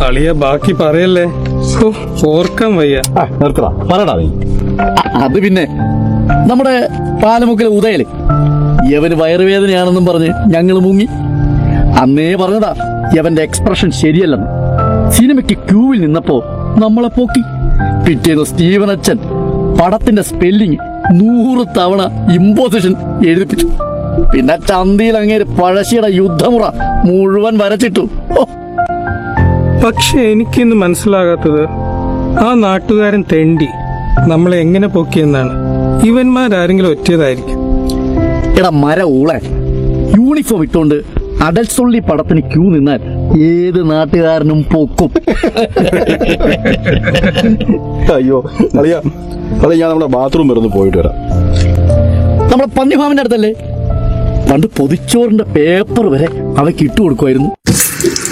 അളിയ ബാക്കി പറയല്ലേ ഹോ, ഓർക്കാൻ വയ്യ ആ നിർത്തടാ പറയടാ നീ അ- അത് പിന്നെ നമ്മുടെ പാലമുക്കിലെ ഉദയല് യവന് വയറുവേദനയാണെന്നും പറഞ്ഞ് ഞങ്ങൾ മുങ്ങി അന്നേ പറഞ്ഞതാ യവന്റെ എക്സ്പ്രഷൻ ശരിയല്ലെന്ന് സിനിമയ്ക്ക് ക്യൂവിൽ നിന്നപ്പോ നമ്മളെ പോക്കി പിറ്റേന്ന് സ്റ്റീവൻ അച്ഛൻ പടത്തിന്റെ സ്പെല്ലിങ് നൂറ് തവണ ഇമ്പോസിഷൻ എഴുതിപ്പിച്ചു പിന്നെ ചന്തിയിൽ അങ്ങേര് പഴശ്ശിയുടെ യുദ്ധമുറ മുഴുവൻ വരച്ചിട്ടു ഓ പക്ഷെ എനിക്കിന്ന് മനസ്സിലാകാത്തത് ആ നാട്ടുകാരൻ തെണ്ടി നമ്മളെ എങ്ങനെ പൊക്കിയെന്നാണ് ഇവന്മാരാരെങ്കിലും ഒറ്റയതായിരിക്കും എടാ മര ഊളെ യൂണിഫോം ഇട്ടുകൊണ്ട് അടൽസൊള്ളി പടത്തിന് ക്യൂ നിന്നാൽ ഏത് നാട്ടുകാരനും പൊക്കും അയ്യോ അളിയ അളിയ ഞാൻ നമ്മുടെ ബാത്റൂം വരെ ഒന്ന് പോയിട്ട് വരാം നമ്മുടെ പന്നിഫാമിന്റെ അടുത്തല്ലേ പണ്ട് പൊതിച്ചോറിന്റെ പേപ്പർ വരെ അവയ്ക്ക് ഇട്ടു കൊടുക്കുമായിരുന്നു